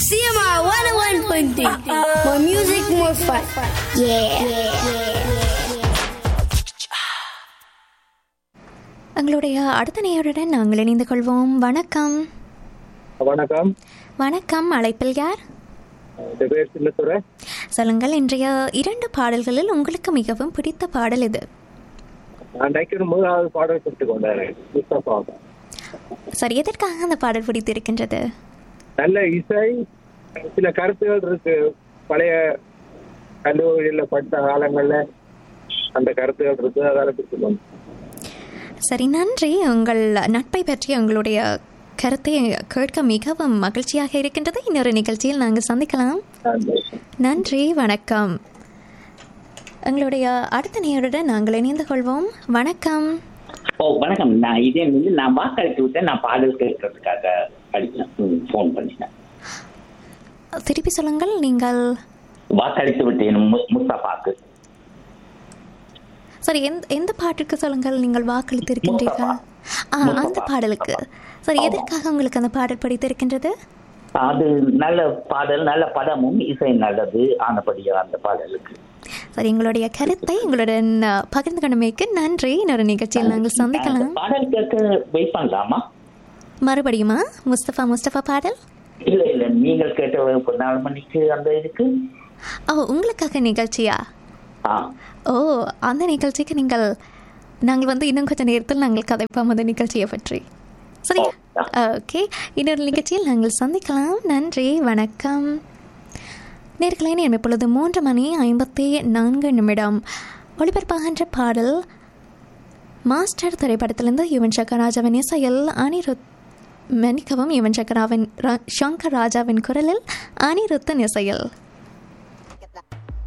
CMR 101.3. More music, more fun. எங்களுடைய அடுத்த நேயருடன் நாங்கள் இணைந்து கொள்வோம் வணக்கம் வணக்கம் வணக்கம் அழைப்பில் யார் என் பேர் சின்னத்துறை சொல்லுங்கள் இன்றைய இரண்டு பாடல்களில் உங்களுக்கு மிகவும் பிடித்த பாடல் இது நான் நைக்கிற முதலாவது பாடல் கொடுத்து கொண்டாரு முஸ்தபா சரி எதற்காக அந்த பாடல் பிடித்திருக்கின்றது நல்ல இசை சில கருத்துகள் இருக்கு பழைய கல்லூரியில் படித்த காலங்கள்ல அந்த கருத்துகள் இருக்கு அதால கொடுத்துக்கோங்க சரி நன்றி உங்கள் நட்பை பற்றி உங்களுடைய கருத்தை கேட்க மிகவும் மகிழ்ச்சியாக இருக்கின்றது இன்னொரு நிகழ்ச்சியில் நாங்கள் சந்திக்கலாம் நன்றி வணக்கம் எங்களுடைய அடுத்த நேயருடன் நாங்கள் இணைந்து கொள்வோம் வணக்கம் ஓ வணக்கம் நான் இதே வந்து நான் வாக்களித்து விட்டேன் நான் பாடல் கேட்கறதுக்காக அடிச்சேன் ஃபோன் பண்ணினேன் திருப்பி சொல்லுங்கள் நீங்கள் வாக்களித்து விட்டேன் மு- முஸ்தபாக்கு சரி எந்த எந்த பாட்டுக்கு சொல்லுங்கள் நீங்கள் வாக்களித்திருக்கின்றீர்கள் ஆ முஸ்தபா. அந்த பாடலுக்கு சரி எதற்காக உங்களுக்கு அந்த பாடல் பிடித்திருக்கின்றது அது நல்ல பாடல் நல்ல படமும் இசை நல்லது ஆனபடியா அந்த பாடலுக்கு சரி எங்களுடைய கருத்தை எங்களுடன் அ, பகிர்ந்து கொண்டமைக்கு நன்றி இன்னொரு நிகழ்ச்சியில் நாங்கள் அந்த சந்திக்கலாம் பாடல் கேட்க வெயிட் பண்ணலாமா மறுபடியுமா முஸ்தபா முஸ்தபா பாடல் இல்ல இல்ல நீங்கள் கேட்ட ஒரு நாலு மணிக்கு அந்த இதுக்கு ஓ உங்களுக்காக நிகழ்ச்சியா ஆ ஓ அந்த நிகழ்ச்சிக்கு நீங்கள் நாங்கள் வந்து இன்னும் கொஞ்சம் நேரத்தில் நாங்கள் கதைப்போம் அந்த நிகழ்ச்சியை பற்றி சரியா ஓகே இன்னொரு நிகழ்ச்சியில் நாங்கள் சந்திக்கலாம் நன்றி வணக்கம் நேர்களை நேரம் இப்பொழுது மூன்று மணி ஐம்பத்தி நான்கு நிமிடம் ஒளிபரப்பாகின்ற பாடல் மாஸ்டர் திரைப்படத்திலிருந்து யுவன் சங்கர் ராஜாவின் இசையில் அனிருத் மன்னிக்கவும் யுவன் சங்கர் ராவின் ரா- சங்கர் ராஜாவின் குரலில் அனிருத்தின் இசையில்